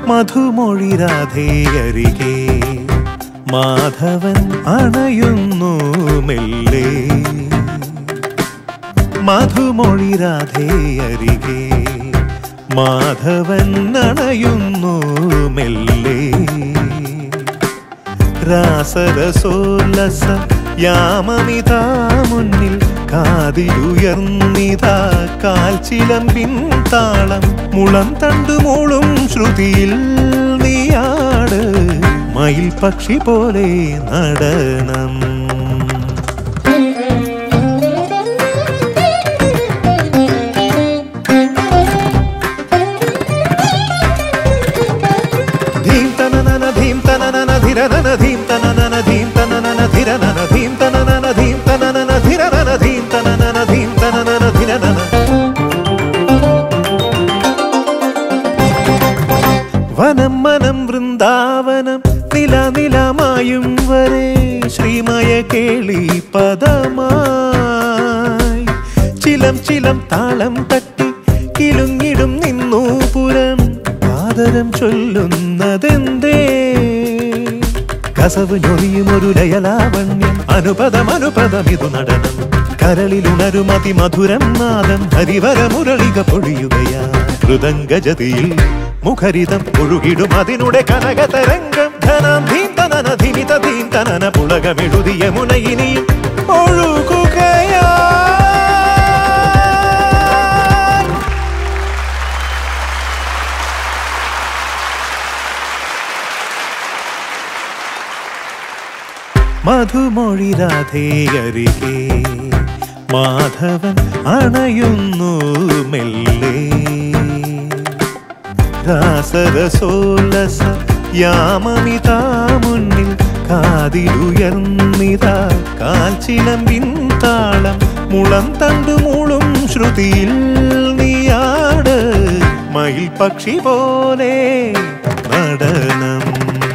മധുമൊഴി രാധേയരികെ മാധവൻ അണയുന്നു മെല്ലെ മധുമൊഴി രാധേയരികെ മാധവൻ അണയുന്നു മെല്ലെ രാസരസോല്ലസ യാമമിതാ മുന്നിൽ കാതിലുയർന്നിതാ കാൽച്ചിലമ്പിൻ താളം മുളം തണ്ടുമൂളും ശ്രുതിയിൽ നീയാട് മയിൽ പക്ഷി പോലെ നടനം ധീം തനനന ധീം തനനന ധിരനന ധീം തനനന ധീം തനനന ധിരനന ധീം തനനന ധീം തനനന ധിരനന ധീം തനനന ധീം തനനന ധിരനന വനം മനം വൃന്ദാവനം നില നിലമായും വരെ ശ്രീമയ കേളി പദമായി ചിലം ചിലം താളം തട്ടി കിലുങ്ങിടും നിന്നു പുരം ആദരം ചൊല്ലുന്നതെന്തേ കസവ് ഞൊറിയും ഒരു ലയലാവണ്യം അനുപദം അനുപദം ഇതു നടനം കരളിലുണരും അതിമധുരം നാദം ഹരിവര മുരളിക പൊഴിയുകയാ മൃദംഗജതിയിൽ മുഖരിതം ഒഴുകിടും അതിനുടെ കനകതരംഗം ധനം ധീം തനന ധിമിത ധീം തനന പുളകമെഴുതിയ മുനയിനിയും ഒഴുകുകയാ മധുമൊഴി രാധേയരികെ മാധവൻ അണയുന്നു മെല്ലെ രാസരസോല്ലസ യാമമിതാ മുന്നിൽ കാതിലുയർന്നിതാ കാൽച്ചിലമ്പിൻ താളം മുളം തണ്ടുമൂളും ശ്രുതിയിൽ നീയാട് മയിൽ പക്ഷി പോലെ നടനം